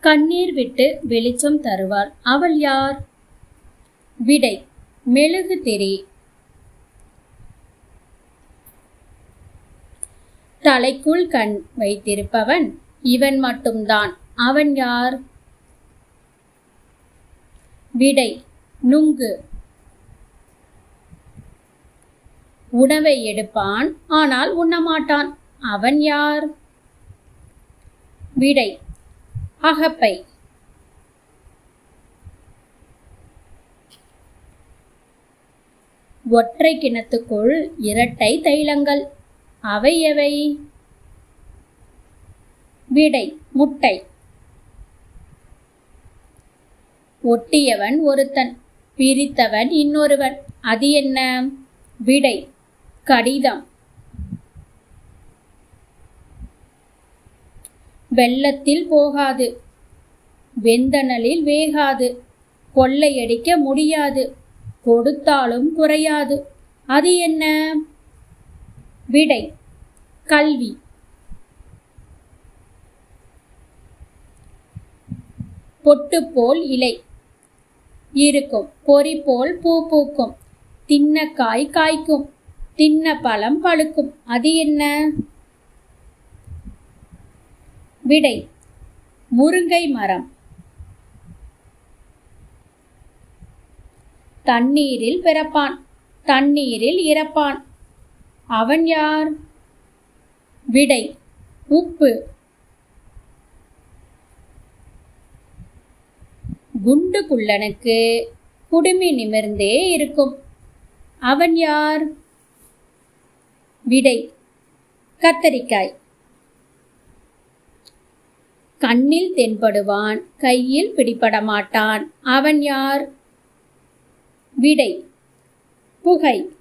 கண்ணீர் விட்டு வெளிச்சம் தருவாள் அவள் யார் விடை மெழுகு திரி தலைக்குள் கண் வைத்திருப்பவன் இவன் மட்டும்தான் அவன் யார் விடை நுங்கு உணவை எடுப்பான் ஆனால் உண்ணமாட்டான் அவன் யார் விடை அகப்பை ஒற்றை கிணத்துக்குள் இரட்டை தைலங்கள் அவை எவை விடை முட்டை ஒட்டியவன் ஒருத்தன் பிரித்தவன் இன்னொருவன் அது என்ன விடை கடிதம் வெள்ளத்தில் போகாது வெந்தணலில் வேகாது கொள்ளையடிக்க முடியாது கொடுத்தாலும் குறையாது அது என்ன விடை கல்வி பொட்டு போல் இலை இருக்கும் பொறி போல் பூ பூக்கும் தின்ன காய் காய்க்கும் தின்ன பழம் பழுக்கும் அது என்ன விடை முருங்கை மரம் தண்ணீரில் பிறப்பான் தண்ணீரில் இறப்பான் அவன் யார் விடை உப்பு குண்டு குள்ளனுக்கு குடுமி நிமிர்ந்தே இருக்கும் அவன் யார் விடை கத்தரிக்காய் கண்ணில் தென்படுவான் கையில் பிடிபட மாட்டான் அவன் யார் விடை புகை